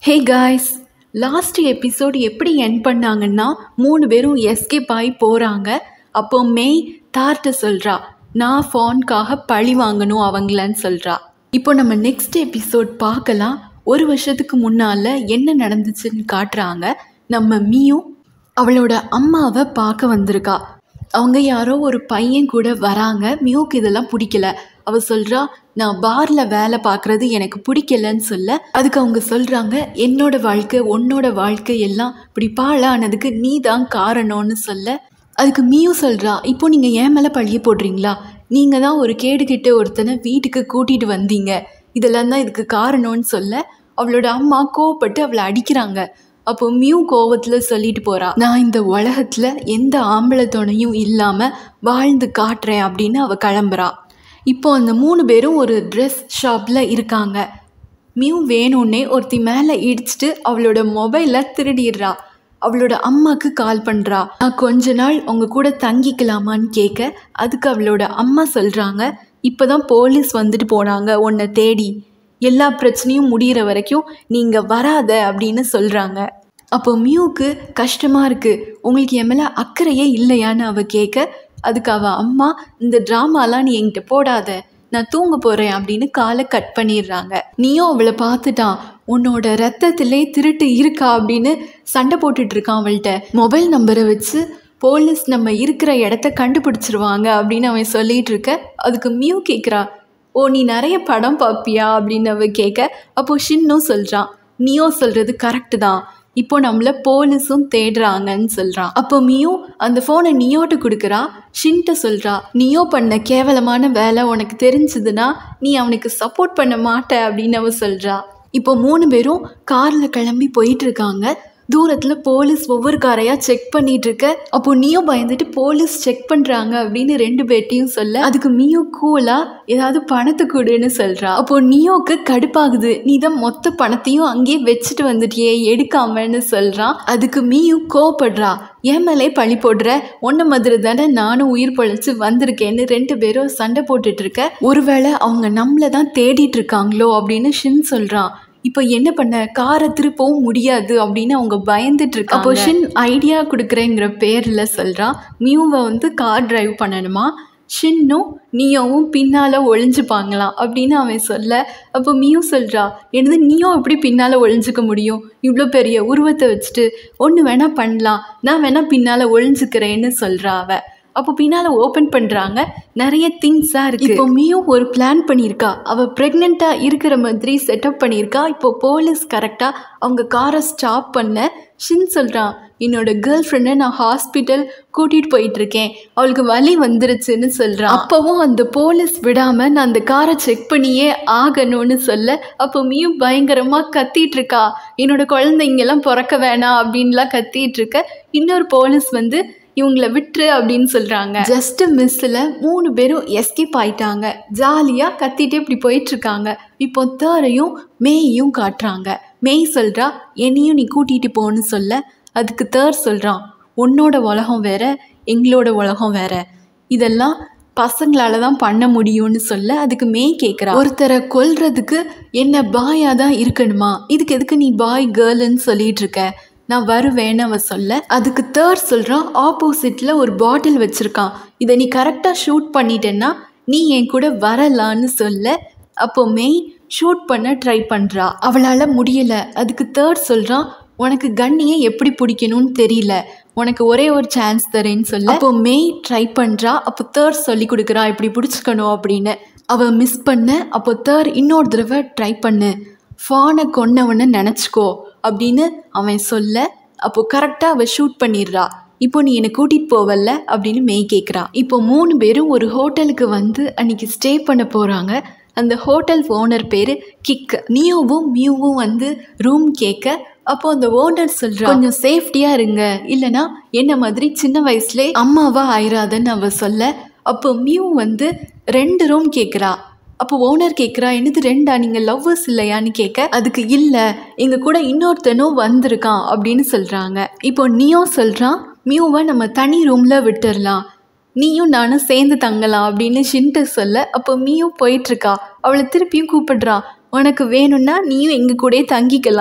hey guys last episode எப்படி என் பண்ணாங்கன்னா மூணு பேரும் எஸ்கேப் ஆகி போகிறாங்க அப்போ மெய் தார்ட்ட சொல்கிறா நான் ஃபோன்காக பழி வாங்கணும் அவங்களன்னு சொல்கிறா இப்போ நம்ம நெக்ஸ்ட் எபிசோட் பார்க்கலாம் ஒரு வருஷத்துக்கு முன்னால் என்ன நடந்துச்சுன்னு காட்டுறாங்க நம்ம மீயும் அவளோட அம்மாவை பார்க்க வந்திருக்கா அவங்க யாரோ ஒரு பையன் கூட வராங்க மியூக்கு இதெல்லாம் பிடிக்கல அவ சொல்கிறா நான் பாரில் வேலை பார்க்குறது எனக்கு பிடிக்கலன்னு சொல்ல அதுக்கு அவங்க சொல்கிறாங்க என்னோட வாழ்க்கை உன்னோட வாழ்க்கை எல்லாம் இப்படி பாழானதுக்கு நீ தான் காரணம்னு சொல்ல அதுக்கு மியூ சொல்கிறா இப்போ நீங்கள் ஏன் மேலே பழிய போடுறீங்களா நீங்கள் தான் ஒரு கேடு கிட்ட ஒருத்தனை வீட்டுக்கு கூட்டிகிட்டு வந்தீங்க இதெல்லாம் தான் இதுக்கு காரணம்னு சொல்ல அவளோட அம்மா கோவப்பட்டு அவளை அடிக்கிறாங்க அப்போ மியூ கோவத்தில் சொல்லிட்டு போறா நான் இந்த உலகத்தில் எந்த ஆம்பளை துணையும் இல்லாமல் வாழ்ந்து காட்டுறேன் அப்படின்னு அவ கிளம்புறா இப்போ அந்த மூணு பேரும் ஒரு ட்ரெஸ் ஷாப்பில் இருக்காங்க மியூ வேணும்னே ஒருத்தி மேலே இடிச்சிட்டு அவளோட மொபைலை திருடிடுறா அவளோட அம்மாக்கு கால் பண்ணுறா நான் கொஞ்ச நாள் உங்க கூட தங்கிக்கலாமான்னு கேட்க அதுக்கு அவளோட அம்மா சொல்கிறாங்க இப்போ தான் போலீஸ் வந்துட்டு போனாங்க உன்னை தேடி எல்லா பிரச்சனையும் முடிகிற வரைக்கும் நீங்கள் வராத அப்படின்னு சொல்கிறாங்க அப்போ மியூக்கு கஷ்டமாக இருக்குது உங்களுக்கு என் மேலே அக்கறையே இல்லையான்னு அவள் கேட்க அதுக்கு அவள் அம்மா இந்த ட்ராமாலாம் நீ என்கிட்ட போடாத நான் தூங்க போகிறேன் அப்படின்னு காலை கட் பண்ணிடுறாங்க நீயும் அவளை பார்த்துட்டான் உன்னோட ரத்தத்திலே திருட்டு இருக்கா அப்படின்னு சண்டை போட்டுட்டு இருக்கான் அவள்கிட்ட மொபைல் நம்பரை வச்சு போலீஸ் நம்ம இருக்கிற இடத்த கண்டுபிடிச்சிருவாங்க அப்படின்னு அவன் சொல்லிட்டு இருக்க அதுக்கு மியூ கேட்குறா ஓ நீ நிறைய படம் பார்ப்பியா அப்படின்னு அவ கேட்க அப்போ ஷின்னும் சொல்கிறான் நீயோ சொல்கிறது கரெக்டு தான் இப்போ நம்மள போலீஸும் தேடுறாங்கன்னு சொல்கிறான் அப்போ மியோ அந்த ஃபோனை நியோட்ட கொடுக்குறா ஷின்ட்ட சொல்கிறா நியோ பண்ண கேவலமான வேலை உனக்கு தெரிஞ்சதுன்னா நீ அவனுக்கு சப்போர்ட் பண்ண மாட்ட அப்படின்னு அவ சொல்கிறா இப்போ மூணு பேரும் காரில் கிளம்பி போயிட்டு இருக்காங்க தூரத்தில் போலீஸ் ஒவ்வொரு காரையாக செக் பண்ணிட்டு இருக்க அப்போ நீயோ பயந்துட்டு போலீஸ் செக் பண்ணுறாங்க அப்படின்னு ரெண்டு பேர்ட்டையும் சொல்ல அதுக்கு மியோ கூலாக ஏதாவது பணத்தை கொடுன்னு சொல்கிறா அப்போ நியோக்கு கடுப்பாகுது நீ தான் மொத்த பணத்தையும் அங்கேயே வச்சுட்டு வந்துட்டியே எடுக்காமன்னு சொல்கிறான் அதுக்கு மியும் கோவப்படுறா என் மேலே பழி போடுற ஒன்ன மாதிரி தானே நானும் உயிர் பொழைச்சு வந்திருக்கேன்னு ரெண்டு பேரும் சண்டை போட்டுட்டு இருக்க ஒருவேளை அவங்க நம்மளை தான் தேடிட்டு இருக்காங்களோ அப்படின்னு ஷின் சொல்கிறான் இப்போ என்ன பண்ண காரை திருப்பவும் முடியாது அப்படின்னு அவங்க பயந்துட்டு இருக்காங்க அப்போ ஷின் ஐடியா கொடுக்குறேங்கிற பேரில் சொல்கிறான் மியூவை வந்து கார் டிரைவ் பண்ணணுமா ஷின்னும் நீயோவும் பின்னால் ஒளிஞ்சுப்பாங்களாம் அப்படின்னு அவன் சொல்ல அப்போ மியூ சொல்கிறா எனது நீயும் எப்படி பின்னால் ஒளிஞ்சுக்க முடியும் இவ்வளோ பெரிய உருவத்தை வச்சுட்டு ஒன்று வேணால் பண்ணலாம் நான் வேணால் பின்னால் ஒளிஞ்சுக்கிறேன்னு சொல்கிறா அவ அப்போ பின்னால் ஓப்பன் பண்ணுறாங்க நிறைய திங்ஸாக இருக்குது இப்போ மியும் ஒரு பிளான் பண்ணியிருக்கா அவள் ப்ரெக்னெண்ட்டாக இருக்கிற மாதிரி செட்டப் பண்ணியிருக்கா இப்போ போலீஸ் கரெக்டாக அவங்க காரை ஸ்டாப் பண்ண ஷின் சொல்கிறான் என்னோட கேர்ள் ஃப்ரெண்டை நான் ஹாஸ்பிட்டல் கூட்டிகிட்டு போயிட்டுருக்கேன் அவளுக்கு வலி வந்துருச்சுன்னு சொல்கிறான் அப்போவும் அந்த போலீஸ் விடாமல் நான் அந்த காரை செக் பண்ணியே ஆகணும்னு சொல்ல அப்போ மியும் பயங்கரமாக கத்திட்டு இருக்கா என்னோட குழந்தைங்கெல்லாம் பிறக்க வேணாம் அப்படின்லாம் கத்திட்டு இருக்க இன்னொரு போலீஸ் வந்து இவங்கள விட்டுரு அப்படின்னு சொல்கிறாங்க ஜஸ்ட் மிஸ்ஸில் மூணு பேரும் எஸ்கேப் ஆயிட்டாங்க ஜாலியாக கத்திட்டே இப்படி போயிட்டுருக்காங்க இப்போ தேரையும் மேயையும் காட்டுறாங்க மேய் சொல்கிறா என்னையும் நீ கூட்டிகிட்டு போன்னு சொல்ல அதுக்கு தேர் சொல்கிறான் உன்னோட உலகம் வேற எங்களோட உலகம் வேற இதெல்லாம் பசங்களால தான் பண்ண முடியும்னு சொல்ல அதுக்கு மேய் கேட்குறா ஒருத்தரை கொல்றதுக்கு என்ன பாயாக தான் இருக்கணுமா இதுக்கு எதுக்கு நீ பாய் கேர்ள்னு சொல்லிட்டு இருக்க நான் வருவேன்னு அவ சொல்ல அதுக்கு தேர்ட் சொல்கிறான் ஆப்போசிட்டில் ஒரு பாட்டில் வச்சுருக்கான் இதை நீ கரெக்டாக ஷூட் பண்ணிட்டேன்னா நீ என் கூட வரலான்னு சொல்ல அப்போ மெய் ஷூட் பண்ண ட்ரை பண்ணுறா அவளால் முடியலை அதுக்கு தேர்ட் சொல்கிறான் உனக்கு கண்ணியை எப்படி பிடிக்கணும்னு தெரியல உனக்கு ஒரே ஒரு சான்ஸ் தரேன்னு சொல்ல அப்போ மெய் ட்ரை பண்ணுறா அப்போ தேர்ட் சொல்லி கொடுக்குறா இப்படி பிடிச்சிக்கணும் அப்படின்னு அவள் மிஸ் பண்ண அப்போ தேர்ட் இன்னொரு தடவை ட்ரை பண்ணு ஃபானை கொன்னவனை நினச்சிக்கோ அப்படின்னு அவன் சொல்ல அப்போ கரெக்டாக அவள் ஷூட் பண்ணிடுறா இப்போ நீ என்னை கூட்டிகிட்டு போவல்ல அப்படின்னு மெய் கேட்குறா இப்போ மூணு பேரும் ஒரு ஹோட்டலுக்கு வந்து அன்னைக்கு ஸ்டே பண்ண போகிறாங்க அந்த ஹோட்டல் ஓனர் பேர் கிக் நியோவும் மியூவும் வந்து ரூம் கேட்க அப்போ அந்த ஓனர் சொல்கிறா கொஞ்சம் சேஃப்டியாக இருங்க இல்லைனா என்ன மாதிரி சின்ன வயசுலே அம்மாவா ஆயிராதன்னு அவ சொல்ல அப்போ மியூ வந்து ரெண்டு ரூம் கேட்குறா அப்போ ஓனர் கேட்குறா என்னது ரெண்டா நீங்கள் லவ்வர்ஸ் இல்லையான்னு கேட்க அதுக்கு இல்லை எங்கள் கூட இன்னொருத்தனும் வந்திருக்கான் அப்படின்னு சொல்கிறாங்க இப்போ நீயோ சொல்கிறான் மியூவை நம்ம தனி ரூமில் விட்டுடலாம் நீயும் நானும் சேர்ந்து தங்கலாம் அப்படின்னு ஷின்ட்டு சொல்ல அப்போ மியும் போயிட்டுருக்கா அவளை திருப்பியும் கூப்பிடுறா உனக்கு வேணும்னா நீயும் எங்கள் கூடயே தங்கிக்கலாம்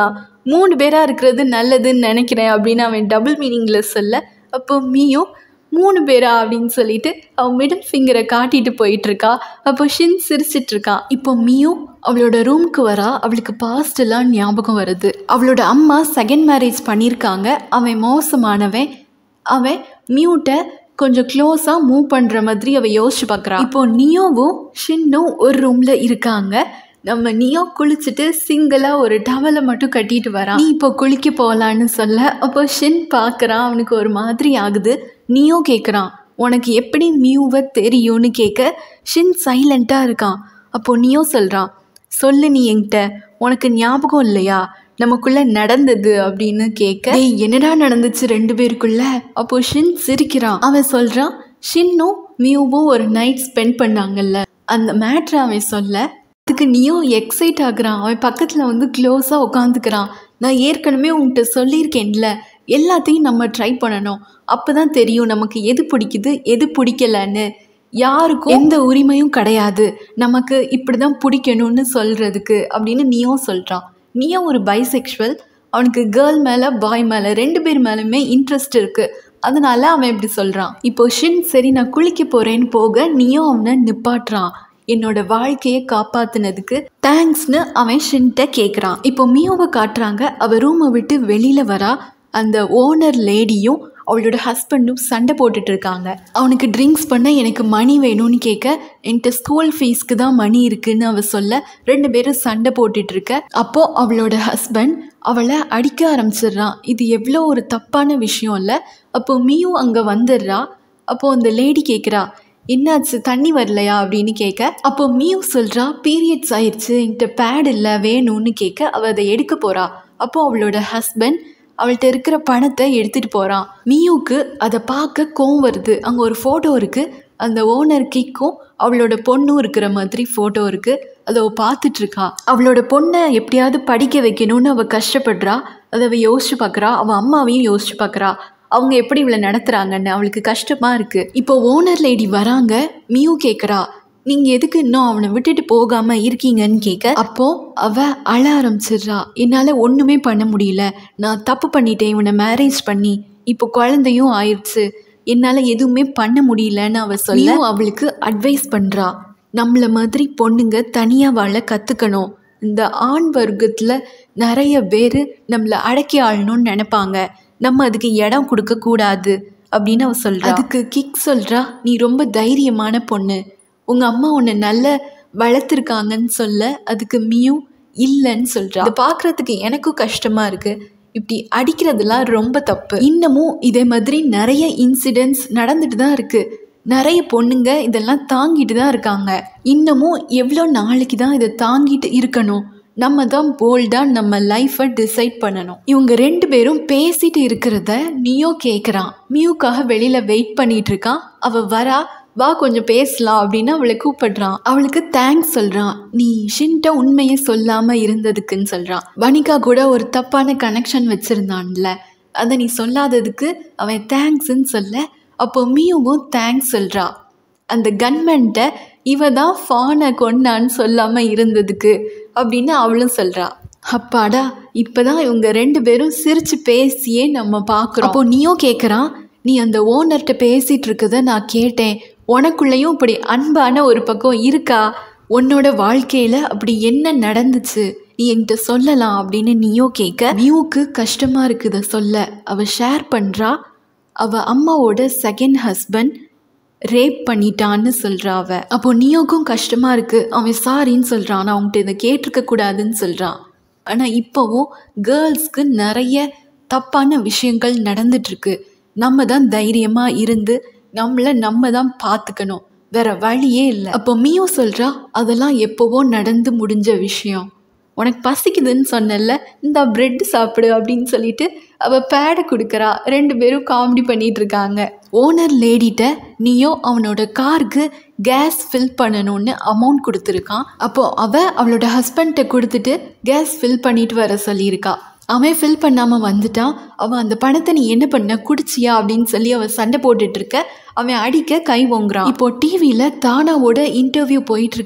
மூணு பேராக இருக்கிறது நல்லதுன்னு நினைக்கிறேன் அப்படின்னு அவன் டபுள் மீனிங்கில் சொல்ல அப்போ மீயும் மூணு பேரா அப்படின்னு சொல்லிட்டு அவன் மிடில் ஃபிங்கரை காட்டிட்டு போயிட்டு இருக்கா அப்போ ஷின் சிரிச்சிட்டு இருக்கான் இப்போ மியும் அவளோட ரூம்க்கு வரா அவளுக்கு பாஸ்ட் எல்லாம் ஞாபகம் வருது அவளோட அம்மா செகண்ட் மேரேஜ் பண்ணியிருக்காங்க அவன் மோசமானவன் அவன் மியூட்டை கொஞ்சம் க்ளோஸாக மூவ் பண்ணுற மாதிரி அவ யோசிச்சு பார்க்குறான் இப்போ நியோவும் ஷின்னும் ஒரு ரூமில் இருக்காங்க நம்ம நியோ குளிச்சுட்டு சிங்கிளாக ஒரு டவலை மட்டும் கட்டிட்டு வரான் நீ இப்போ குளிக்க போகலான்னு சொல்ல அப்போ ஷின் பார்க்குறான் அவனுக்கு ஒரு மாதிரி ஆகுது நியோ கேட்குறான் உனக்கு எப்படி மியூவை தெரியும்னு கேட்க ஷின் சைலண்ட்டாக இருக்கான் அப்போ நியோ சொல்கிறான் சொல்லு நீ என்கிட்ட உனக்கு ஞாபகம் இல்லையா நமக்குள்ள நடந்தது அப்படின்னு கேட்க "டேய், என்னடா நடந்துச்சு ரெண்டு பேருக்குள்ள அப்போ ஷின் சிரிக்கிறான் அவன் சொல்றான் ஷின்னும் மியூவும் ஒரு நைட் ஸ்பெண்ட் பண்ணாங்கல்ல அந்த மேட்ரை அவன் சொல்ல அதுக்கு நீயும் எக்ஸைட் ஆகுறான் அவன் பக்கத்தில் வந்து க்ளோஸாக உட்காந்துக்கிறான் நான் ஏற்கனவே உன்கிட்ட சொல்லியிருக்கேன்ல எல்லாத்தையும் நம்ம ட்ரை பண்ணணும் அப்போ தான் தெரியும் நமக்கு எது பிடிக்குது எது பிடிக்கலன்னு யாருக்கும் எந்த உரிமையும் கிடையாது நமக்கு இப்படி தான் பிடிக்கணும்னு சொல்கிறதுக்கு அப்படின்னு நீயும் சொல்கிறான் நீயும் ஒரு பைசெக்ஷுவல் அவனுக்கு கேர்ள் மேலே பாய் மேலே ரெண்டு பேர் மேலேயுமே இன்ட்ரெஸ்ட் இருக்குது அதனால அவன் இப்படி சொல்கிறான் இப்போ ஷின் சரி நான் குளிக்க போகிறேன்னு போக நீயும் அவனை நிப்பாட்டுறான் என்னோட வாழ்க்கையை காப்பாத்துனதுக்கு தேங்க்ஸ்னு அவன் ஷின்ட்ட கேட்குறான் இப்போ மியோவை காட்டுறாங்க அவ ரூமை விட்டு வெளியில் வரா அந்த ஓனர் லேடியும் அவளோட ஹஸ்பண்டும் சண்டை போட்டுட்டு இருக்காங்க அவனுக்கு ட்ரிங்க்ஸ் பண்ண எனக்கு மணி வேணும்னு கேட்க என்கிட்ட ஸ்கூல் ஃபீஸ்க்கு தான் மணி இருக்குன்னு அவ சொல்ல ரெண்டு பேரும் சண்டை போட்டுட்டு இருக்க அப்போ அவளோட ஹஸ்பண்ட் அவளை அடிக்க ஆரம்பிச்சிடுறான் இது எவ்வளோ ஒரு தப்பான விஷயம் இல்லை அப்போ மியும் அங்கே வந்துடுறா அப்போ அந்த லேடி கேட்குறா என்னாச்சு தண்ணி வரலையா அப்படின்னு கேட்க அப்போ மியூ சொல்கிறா பீரியட்ஸ் ஆயிடுச்சு என்கிட்ட பேட் இல்லை வேணும்னு கேட்க அவள் அதை எடுக்க போகிறா அப்போ அவளோட ஹஸ்பண்ட் அவள்கிட்ட இருக்கிற பணத்தை எடுத்துகிட்டு போகிறான் மியூக்கு அதை பார்க்க கோவம் வருது அங்கே ஒரு ஃபோட்டோ இருக்குது அந்த ஓனர் கிக்கும் அவளோட பொண்ணும் இருக்கிற மாதிரி ஃபோட்டோ இருக்குது அதை அவள் பார்த்துட்டு இருக்கா அவளோட பொண்ணை எப்படியாவது படிக்க வைக்கணும்னு அவள் கஷ்டப்படுறா அதை அவள் யோசிச்சு பார்க்குறா அவள் அம்மாவையும் யோசிச்சு பார்க்குறா அவங்க எப்படி இவளை நடத்துகிறாங்கன்னு அவளுக்கு கஷ்டமாக இருக்குது இப்போ ஓனர் லேடி வராங்க மியூ கேட்குறா நீங்கள் எதுக்கு இன்னும் அவனை விட்டுட்டு போகாமல் இருக்கீங்கன்னு கேட்க அப்போ அவ அழ ஆரம்பிச்சிடுறா என்னால் ஒன்றுமே பண்ண முடியல நான் தப்பு பண்ணிட்டேன் இவனை மேரேஜ் பண்ணி இப்போ குழந்தையும் ஆயிடுச்சு என்னால் எதுவுமே பண்ண முடியலன்னு அவ சொல்ல அவளுக்கு அட்வைஸ் பண்ணுறா நம்மள மாதிரி பொண்ணுங்க தனியாக வாழ கற்றுக்கணும் இந்த ஆண் வர்க்கத்தில் நிறைய பேர் நம்மளை அடக்கி ஆளணும்னு நினைப்பாங்க நம்ம அதுக்கு இடம் கொடுக்க கூடாது அப்படின்னு அவ சொல்றா அதுக்கு கிக் சொல்றா நீ ரொம்ப தைரியமான பொண்ணு உங்க அம்மா உன்னை நல்ல வளர்த்துருக்காங்கன்னு சொல்ல அதுக்கு மியூ இல்லைன்னு சொல்றா அதை பார்க்கறதுக்கு எனக்கும் கஷ்டமா இருக்கு இப்படி அடிக்கிறதுலாம் ரொம்ப தப்பு இன்னமும் இதே மாதிரி நிறைய இன்சிடென்ட்ஸ் நடந்துட்டு தான் இருக்கு நிறைய பொண்ணுங்க இதெல்லாம் தாங்கிட்டு தான் இருக்காங்க இன்னமும் எவ்வளோ நாளைக்கு தான் இதை தாங்கிட்டு இருக்கணும் நம்ம தான் போல்டாக நம்ம லைஃப்பை டிசைட் பண்ணணும் இவங்க ரெண்டு பேரும் பேசிட்டு இருக்கிறத நியோ கேட்குறான் மியூக்காக வெளியில் வெயிட் பண்ணிட்டு இருக்கான் அவள் வரா வா கொஞ்சம் பேசலாம் அப்படின்னு அவளை கூப்பிடுறான் அவளுக்கு தேங்க்ஸ் சொல்கிறான் நீ ஷின்ட்ட உண்மையை சொல்லாமல் இருந்ததுக்குன்னு சொல்கிறான் வனிகா கூட ஒரு தப்பான கனெக்ஷன் வச்சுருந்தான்ல அதை நீ சொல்லாததுக்கு அவன் தேங்க்ஸ்ன்னு சொல்ல அப்போ மியூவும் தேங்க்ஸ் சொல்கிறா அந்த கன்மென்ட்டை இவ தான் ஃபானை கொன்னான்னு சொல்லாமல் இருந்ததுக்கு அப்படின்னு அவளும் சொல்கிறா அப்பாடா இப்போதான் இவங்க ரெண்டு பேரும் சிரித்து பேசியே நம்ம பார்க்குறோம் அப்போ நீயும் கேட்குறான் நீ அந்த ஓனர்கிட்ட பேசிகிட்டு இருக்கத நான் கேட்டேன் உனக்குள்ளேயும் இப்படி அன்பான ஒரு பக்கம் இருக்கா உன்னோட வாழ்க்கையில் அப்படி என்ன நடந்துச்சு நீ என்கிட்ட சொல்லலாம் அப்படின்னு நீயோ கேட்க நியூக்கு கஷ்டமாக இருக்குது சொல்ல அவள் ஷேர் பண்ணுறா அவள் அம்மாவோட செகண்ட் ஹஸ்பண்ட் ரேப் பண்ணிட்டான்னு சொல்கிறா அவ அப்போ நீயோக்கும் கஷ்டமாக இருக்குது அவன் சாரின்னு சொல்கிறான் நான் அவங்ககிட்ட இதை கேட்டிருக்க கூடாதுன்னு சொல்கிறான் ஆனால் இப்போவும் கேர்ள்ஸ்க்கு நிறைய தப்பான விஷயங்கள் நடந்துட்டுருக்கு நம்ம தான் தைரியமாக இருந்து நம்மளை நம்ம தான் பார்த்துக்கணும் வேற வழியே இல்லை அப்போ மியோ சொல்கிறா அதெல்லாம் எப்போவோ நடந்து முடிஞ்ச விஷயம் உனக்கு பசிக்குதுன்னு சொன்னல இந்த பிரெட் சாப்பிடு அப்படின்னு சொல்லிட்டு அவள் பேடை கொடுக்குறா ரெண்டு பேரும் காமெடி பண்ணிட்டு இருக்காங்க ஓனர் லேடிட்ட நீயோ அவனோட காருக்கு கேஸ் ஃபில் பண்ணணும்னு அமௌண்ட் கொடுத்துருக்கான் அப்போ அவ அவளோட ஹஸ்பண்ட்டை கொடுத்துட்டு கேஸ் ஃபில் பண்ணிட்டு வர சொல்லியிருக்கா அவன் ஃபில் பண்ணாமல் வந்துட்டான் அவன் அந்த பணத்தை நீ என்ன பண்ண குடிச்சியா அப்படின்னு சொல்லி அவன் சண்டை போட்டுட்டு இருக்க அவன் அடிக்க கை ஓங்குறான் இப்போ டிவியில் தானாவோட இன்டர்வியூ போயிட்டு இருக்கு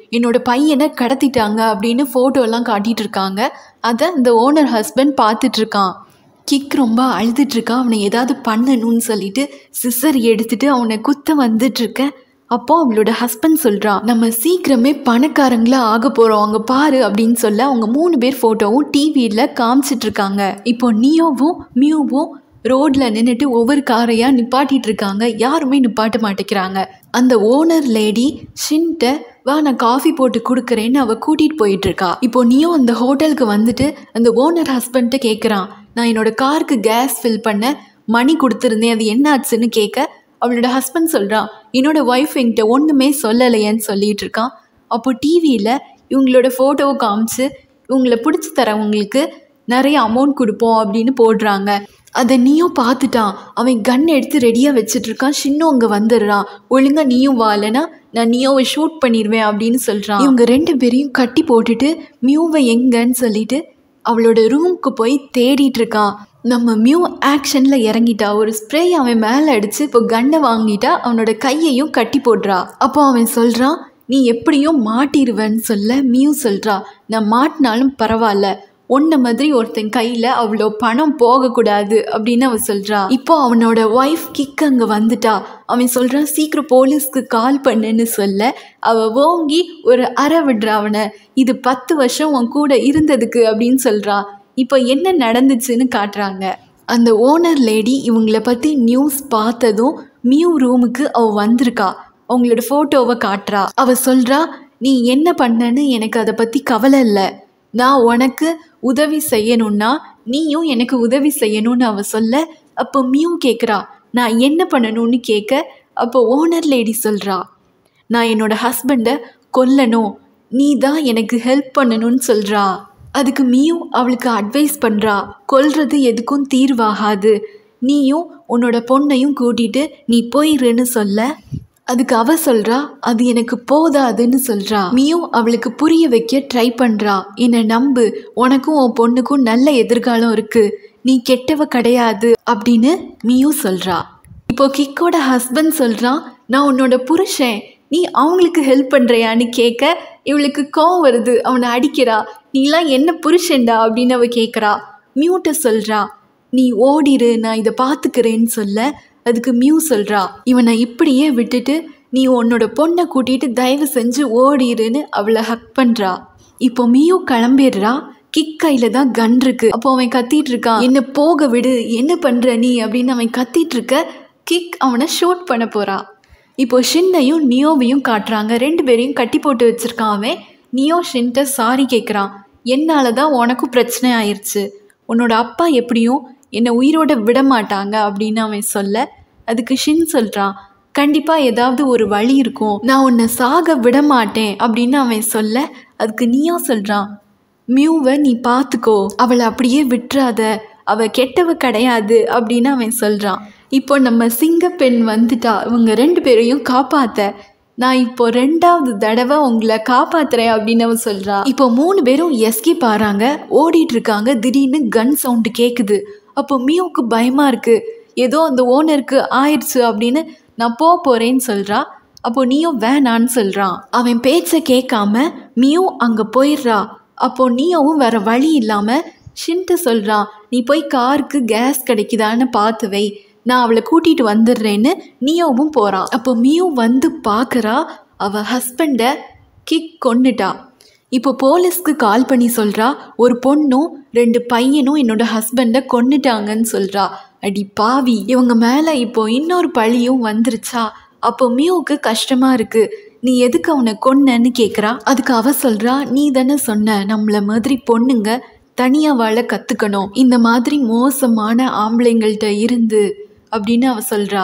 என்னோட பையனை கடத்திட்டாங்க அப்படின்னு ஃபோட்டோ எல்லாம் காட்டிட்டு இருக்காங்க அதை இந்த ஓனர் ஹஸ்பண்ட் பார்த்துட்டு இருக்கான் கிக் ரொம்ப அழுதுட்டு இருக்கான் அவனை ஏதாவது பண்ணணும்னு சொல்லிட்டு சிசர் எடுத்துட்டு அவனை குத்த வந்துட்டு இருக்க அப்போ அவளோட ஹஸ்பண்ட் சொல்கிறான் நம்ம சீக்கிரமே பணக்காரங்களா ஆக போகிறோம் அங்கே பாரு அப்படின்னு சொல்ல அவங்க மூணு பேர் ஃபோட்டோவும் டிவியில் காமிச்சிட்டு இருக்காங்க இப்போ நியோவும் மியூவும் ரோட்ல நின்றுட்டு ஒவ்வொரு காரையாக நிப்பாட்டிட்டு இருக்காங்க யாருமே நிப்பாட்ட மாட்டேங்கிறாங்க அந்த ஓனர் லேடி ஷின்ட்ட வா நான் காஃபி போட்டு கொடுக்குறேன்னு அவள் கூட்டிகிட்டு போயிட்டு இருக்கா இப்போ நீயும் அந்த ஹோட்டலுக்கு வந்துட்டு அந்த ஓனர் ஹஸ்பண்ட்ட கேட்குறான் நான் என்னோட காருக்கு கேஸ் ஃபில் பண்ண மணி கொடுத்துருந்தேன் அது என்ன ஆச்சுன்னு கேட்க அவளோட ஹஸ்பண்ட் சொல்கிறான் என்னோட ஒய்ஃப் என்கிட்ட ஒன்றுமே சொல்லலையேன்னு சொல்லிட்டு இருக்கான் அப்போ டிவியில் இவங்களோட ஃபோட்டோவை காமிச்சு இவங்களை பிடிச்சி தரவங்களுக்கு நிறைய அமௌண்ட் கொடுப்போம் அப்படின்னு போடுறாங்க அதை நீயும் பார்த்துட்டான் அவன் கன் எடுத்து ரெடியாக வச்சுட்டு இருக்கான் ஷின்னும் அங்கே வந்துடுறான் ஒழுங்கா நீயும் வாழனா நான் நீயோவை ஷூட் பண்ணிடுவேன் அப்படின்னு சொல்கிறான் இவங்க ரெண்டு பேரையும் கட்டி போட்டுட்டு மியூவை எங்கன்னு சொல்லிட்டு அவளோட ரூமுக்கு போய் தேடிட்டு இருக்கான் நம்ம மியூ ஆக்ஷனில் இறங்கிட்டா ஒரு ஸ்ப்ரே அவன் மேலே அடித்து இப்போ கன்னை வாங்கிட்டா அவனோட கையையும் கட்டி போடுறா அப்போ அவன் சொல்கிறான் நீ எப்படியும் மாட்டிடுவேன்னு சொல்ல மியூ சொல்கிறா நான் மாட்டினாலும் பரவாயில்ல உன்ன மாதிரி ஒருத்தன் கையில் அவ்வளோ பணம் போகக்கூடாது அப்படின்னு அவன் சொல்கிறா இப்போ அவனோட ஒய்ஃப் கிக் அங்கே வந்துட்டா அவன் சொல்கிறான் சீக்கிரம் போலீஸ்க்கு கால் பண்ணுன்னு சொல்ல அவள் ஓங்கி ஒரு அற விடுறா அவனை இது பத்து வருஷம் உன் கூட இருந்ததுக்கு அப்படின்னு சொல்கிறா இப்போ என்ன நடந்துச்சுன்னு காட்டுறாங்க அந்த ஓனர் லேடி இவங்கள பற்றி நியூஸ் பார்த்ததும் மியூ ரூமுக்கு அவள் வந்திருக்கா அவங்களோட ஃபோட்டோவை காட்டுறா அவள் சொல்கிறா நீ என்ன பண்ணன்னு எனக்கு அதை பற்றி கவலை இல்லை நான் உனக்கு உதவி செய்யணும்னா நீயும் எனக்கு உதவி செய்யணும்னு அவ சொல்ல அப்போ மியூ கேட்குறா நான் என்ன பண்ணணும்னு கேட்க அப்போ ஓனர் லேடி சொல்கிறா நான் என்னோட ஹஸ்பண்டை கொல்லணும் நீ தான் எனக்கு ஹெல்ப் பண்ணணும்னு சொல்கிறா அதுக்கு மியூ அவளுக்கு அட்வைஸ் பண்ணுறா கொல்றது எதுக்கும் தீர்வாகாது நீயும் உன்னோட பொண்ணையும் கூட்டிட்டு நீ போயிருன்னு சொல்ல அதுக்கு அவ சொல்றா அது எனக்கு போதாதுன்னு சொல்றா மியும் அவளுக்கு புரிய வைக்க ட்ரை பண்றா என்னை நம்பு உனக்கும் உன் பொண்ணுக்கும் நல்ல எதிர்காலம் இருக்கு நீ கெட்டவ கிடையாது அப்படின்னு மியும் சொல்றா இப்போ கிக்கோட ஹஸ்பண்ட் சொல்றான் நான் உன்னோட புருஷன் நீ அவங்களுக்கு ஹெல்ப் பண்றியான்னு கேட்க இவளுக்கு கோவம் வருது அவனை அடிக்கிறா நீலாம் என்ன புருஷன்டா அப்படின்னு அவ கேட்குறா மியூட்ட சொல்றா நீ ஓடிரு நான் இதை பார்த்துக்கிறேன்னு சொல்ல அதுக்கு மியூ சொல்கிறா இவனை இப்படியே விட்டுட்டு நீ உன்னோட பொண்ணை கூட்டிட்டு தயவு செஞ்சு ஓடிருன்னு அவளை ஹக் பண்ணுறா இப்போ மியூ கிளம்பிடுறா கிக் கையில் தான் கன் இருக்கு அப்போ அவன் கத்திட்டு இருக்கான் என்ன போக விடு என்ன பண்ணுற நீ அப்படின்னு அவன் கத்திட்டு இருக்க கிக் அவனை ஷூட் பண்ண போறா இப்போ ஷின்னையும் நியோவையும் காட்டுறாங்க ரெண்டு பேரையும் கட்டி போட்டு வச்சிருக்கான் அவன் நியோ ஷின்ட்ட சாரி கேட்குறான் என்னால தான் உனக்கும் பிரச்சனை ஆயிடுச்சு உன்னோட அப்பா எப்படியும் என்னை உயிரோட விட மாட்டாங்க அப்படின்னு அவன் சொல்ல அதுக்கு ஷின் சொல்கிறான் கண்டிப்பாக ஏதாவது ஒரு வழி இருக்கும் நான் உன்னை சாக விட மாட்டேன் அப்படின்னு அவன் சொல்ல அதுக்கு நீயா சொல்கிறான் மியூவை நீ பார்த்துக்கோ அவளை அப்படியே விட்டுறாத அவ கெட்டவ கிடையாது அப்படின்னு அவன் சொல்கிறான் இப்போ நம்ம சிங்கப்பெண் வந்துட்டா இவங்க ரெண்டு பேரையும் காப்பாத்த நான் இப்போ ரெண்டாவது தடவை உங்களை காப்பாத்துறேன் அப்படின்னு அவன் சொல்றா இப்போ மூணு பேரும் எஸ்கேப் ஆறாங்க ஓடிட்டு இருக்காங்க திடீர்னு கன் சவுண்டு கேட்குது அப்போ மியூவுக்கு பயமா இருக்கு ஏதோ அந்த ஓனருக்கு ஆயிடுச்சு அப்படின்னு நான் போக போறேன்னு சொல்றா அப்போ நீயும் வேணான்னு சொல்றான் அவன் பேச்சை கேட்காம மியூ அங்க போயிடுறா அப்போ நீயும் வேற வழி இல்லாம ஷின்ட்டு சொல்றான் நீ போய் காருக்கு கேஸ் கிடைக்குதான்னு பார்த்து வை நான் அவளை கூட்டிட்டு வந்துடுறேன்னு நியோவும் போறான் அப்போ மியூ வந்து பார்க்கறா அவ ஹஸ்பண்டை கிக் கொன்னுட்டா இப்போ போலீஸ்க்கு கால் பண்ணி சொல்றா ஒரு பொண்ணும் ரெண்டு பையனும் என்னோட ஹஸ்பண்டை கொன்னுட்டாங்கன்னு சொல்றா அடி பாவி இவங்க மேலே இப்போ இன்னொரு பழியும் வந்துருச்சா அப்போ மியூவுக்கு கஷ்டமா இருக்கு நீ எதுக்கு அவனை கொன்னன்னு கேட்குறா அதுக்கு அவ சொல்றா நீ தானே சொன்ன நம்மள மாதிரி பொண்ணுங்க தனியாக வாழ கற்றுக்கணும் இந்த மாதிரி மோசமான ஆம்பளைங்கள்ட்ட இருந்து அப்படின்னு அவ சொல்றா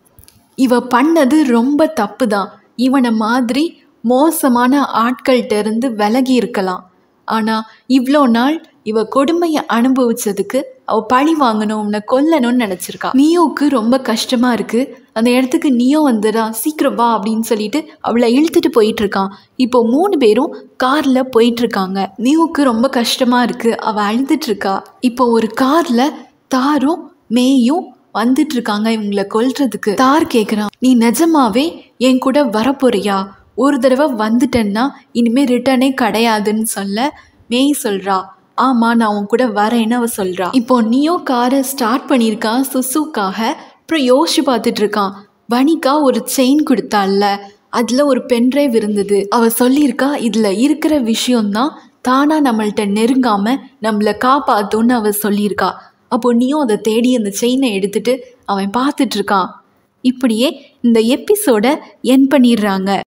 இவ பண்ணது ரொம்ப தப்பு தான் இவனை மாதிரி மோசமான ஆட்கள்கிட்ட இருந்து விலகி இருக்கலாம் ஆனால் இவ்வளோ நாள் இவ கொடுமையை அனுபவிச்சதுக்கு அவ பழி வாங்கணும் உன்னை கொல்லணும்னு நினச்சிருக்கா நியோவுக்கு ரொம்ப கஷ்டமா இருக்கு அந்த இடத்துக்கு நியோ வந்துடா சீக்கிரம் வா அப்படின்னு சொல்லிட்டு அவளை இழுத்துட்டு போயிட்டு இருக்கான் இப்போ மூணு பேரும் கார்ல போயிட்டு இருக்காங்க நியோவுக்கு ரொம்ப கஷ்டமா இருக்கு அவ அழுதுட்டு இருக்கா இப்போ ஒரு கார்ல தாரும் மேயும் வந்துட்டு இருக்காங்க இவங்கள கொல்றதுக்கு தார் கேக்குறான் நீ நிஜமாவே என் கூட வரப்போறியா ஒரு தடவை வந்துட்டேன்னா இனிமேல் ரிட்டர்னே கிடையாதுன்னு சொல்ல மேய் சொல்கிறா ஆமாம் நான் உன் கூட வரேன்னு அவ சொல்கிறா இப்போ நியோ காரை ஸ்டார்ட் பண்ணியிருக்கான் சுசுக்காக அப்புறம் யோசிச்சு பார்த்துட்டு இருக்கான் வனிகா ஒரு செயின் கொடுத்தாள்ல அதில் ஒரு பென்ட்ரைவ் இருந்தது அவ சொல்லியிருக்கா இதில் இருக்கிற விஷயம்தான் தானாக நம்மள்ட்ட நெருங்காமல் நம்மளை காப்பாற்றும்னு அவ சொல்லியிருக்கா அப்போ நீயும் அதை தேடி அந்த செயினை எடுத்துட்டு அவன் பார்த்துட்டு இருக்கான் இப்படியே இந்த எபிசோட என் பண்ணிடுறாங்க